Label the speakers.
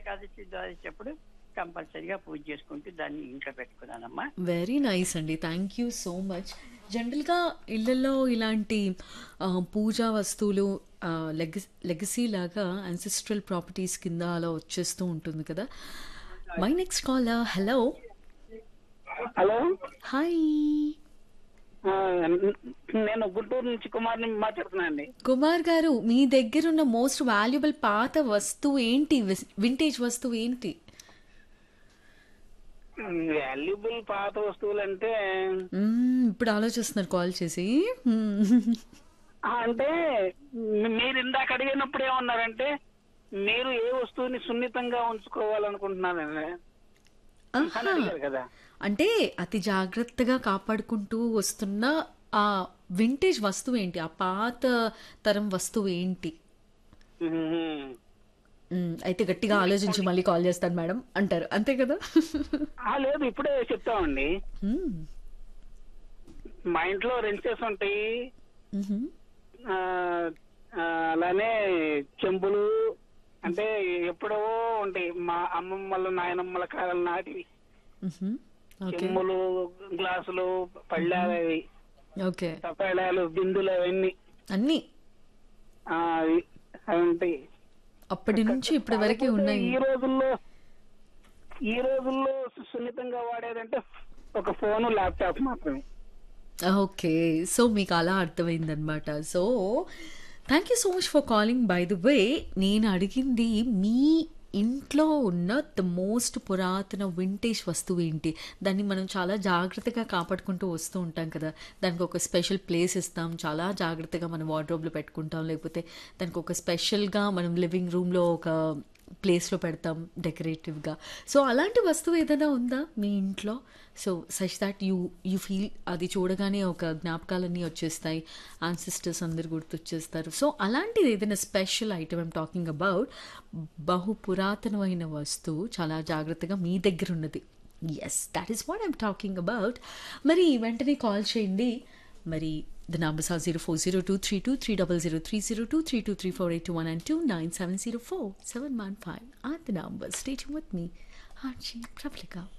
Speaker 1: ఏకాదశి ద్వాదశి అప్పుడు కంపల్సరిగా పూజ చేసుకుంటూ దాన్ని ఇంట్లో పెట్టుకున్నానమ్మా
Speaker 2: వెరీ నైస్ అండి థ్యాంక్ యూ సో మచ్ జనరల్గా ఇళ్ళల్లో ఇలాంటి ఆ, పూజా వస్తువులు లెగసీ లాగా అన్సెస్ట్రల్ ప్రాపర్టీస్ కింద అలా వచ్చేస్తూ ఉంటుంది కదా my next call hello
Speaker 3: hello
Speaker 2: hi
Speaker 3: ఆ, నేను గుంటూరు నుంచి కుమార్ని మాట్లాడుతున్నాను అండి
Speaker 2: కుమార్ గారు మీ దగ్గర ఉన్న మోస్ట్ వాల్యుబుల్ పాత వస్తువు ఏంటి వింటేజ్ వస్తువు ఏంటి
Speaker 3: వాల్యుబుల్ పాత వస్తువులు అంటే
Speaker 2: మ్మ్, ఇప్పుడు ఆలోచిస్తున్నారు కాల్ చేసి మ్మ్.
Speaker 3: ఆ, అంటే మీ- మీరు ఇందాక అడిగినప్పుడు ఏమన్నారంటే మీరు ఏ వస్తువుని సున్నితంగా ఉంచుకోవాలనుకుంటున్నారండి అని
Speaker 2: ఆహా.
Speaker 3: అడిగారు కదా
Speaker 2: అంటే అతి జాగ్రత్తగా కాపాడుకుంటూ వస్తున్న ఆ వింటేజ్ వస్తువు ఏంటి ఆ పాత తరం వస్తువు ఏంటి
Speaker 3: మ్మ్.
Speaker 2: మ్మ్, అయితే గట్టిగా ఆలోచించి మళ్ళీ కాల్ చేస్తాను మేడం అంటారు అంతే కదా
Speaker 3: ఆ, లేదు ఇప్పుడే చెప్తామండి
Speaker 2: మ్మ్,
Speaker 3: మా ఇంట్లో రెంచెస్ ఉంటాయి
Speaker 2: మ్హూ,
Speaker 3: ఆ, ఆ, అలానే చెంబులు అంటే ఎప్పుడో ఉంటాయి మా అమ్మమ్మల నాయనమ్మల కాలం నాటివి
Speaker 2: మ్హూ. ఓకే
Speaker 3: చెమ్ములు గ్లాసులు పళ్ళాలు అవి
Speaker 2: ఓకే
Speaker 3: తపాళాలు బిందులు అవన్నీ
Speaker 2: అన్నీ
Speaker 3: ఆ, అవి అవి ఉంటాయి
Speaker 2: అప్పటి నుంచి ఇప్పటి వరకే ఉన్నాయి
Speaker 3: ఈ రోజుల్లో ఈ రోజుల్లో సున్నితంగా వాడేదంటే ఒక ఫోన్ ల్యాప్టాప్ మాత్రమే
Speaker 2: ఓకే సో మీకు అలా అర్థమైందనమాట so thank you so much for calling by the way నేను అడిగింది మీ ఇంట్లో ఉన్న ద మోస్ట్ పురాతన వింటేజ్ వస్తువు ఏంటి దాన్ని మనం చాలా జాగ్రత్తగా కాపాడుకుంటూ వస్తూ ఉంటాం కదా దానికి ఒక స్పెషల్ ప్లేస్ ఇస్తాం చాలా జాగ్రత్తగా మనం వార్డ్రోబ్లో పెట్టుకుంటాం లేకపోతే దానికి ఒక స్పెషల్గా మనం లివింగ్ రూమ్లో ఒక ప్లేస్లో పెడతాం డెకరేటివ్గా సో అలాంటి వస్తువు ఏదైనా ఉందా మీ ఇంట్లో so such that you you feel అది చూడగానే ఒక జ్ఞాపకాలన్నీ వచ్చేస్తాయి ఆన్సిస్టర్స్ అందరు గుర్తొచ్చేస్తారు సో అలాంటిది ఏదైనా special item I'm talking about బహు పురాతనమైన వస్తువు చాలా జాగ్రత్తగా మీ దగ్గర ఉన్నది yes that is what I'm talking about మరి వెంటనే కాల్ చేయండి మరి the numbers are zero four zero two three two three double zero three zero two three two three four eight two one and two nine seven zero four seven one five or the number state with మీ ఆర్జీ ప్రఫ్లికా